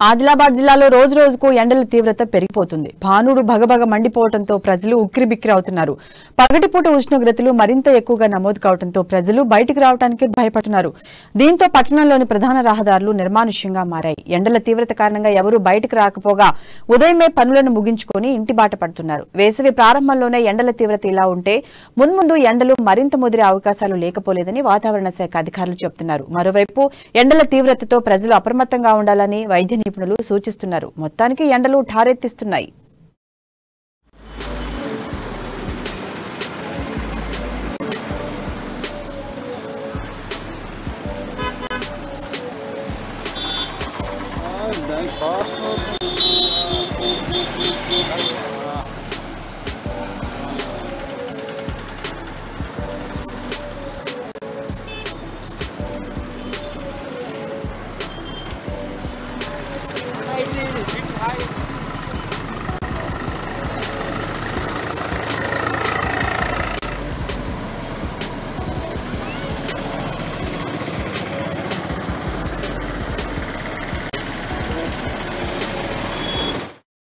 ఆదిలాబాద్ జిల్లాలో రోజు రోజుకు ఎండల తీవ్రత పెరిగిపోతుంది భానుడు భగభగ మండిపోవడంతో ప్రజలు ఉక్కిరిబిక్కిరి అవుతున్నారు పగటిపూట ఉష్ణోగ్రతలు మరింత ఎక్కువగా నమోదు కావడంతో ప్రజలు బయటికి రావడానికి భయపడుతున్నారు దీంతో పట్టణంలోని ప్రధాన రహదారులు నిర్మానుష్యంగా మారాయి ఎండల తీవ్రత కారణంగా ఎవరూ బయటకు రాకపోగా ఉదయమే పనులను ముగించుకొని ఇంటి బాట పడుతున్నారు వేసవి ప్రారంభంలోనే ఎండల తీవ్రత ఇలా ఉంటే మున్ముందు ఎండలు మరింత ముదిరే అవకాశాలు లేకపోలేదని వాతావరణ శాఖ అధికారులు చెబుతున్నారు మరోవైపు ఎండల తీవ్రతతో ప్రజలు అప్రమత్తంగా ఉండాలని వైద్య నిపుణులు సూచిస్తున్నారు మొత్తానికి ఎండలు ఠారెత్తిస్తున్నాయి దాని కాస్ట్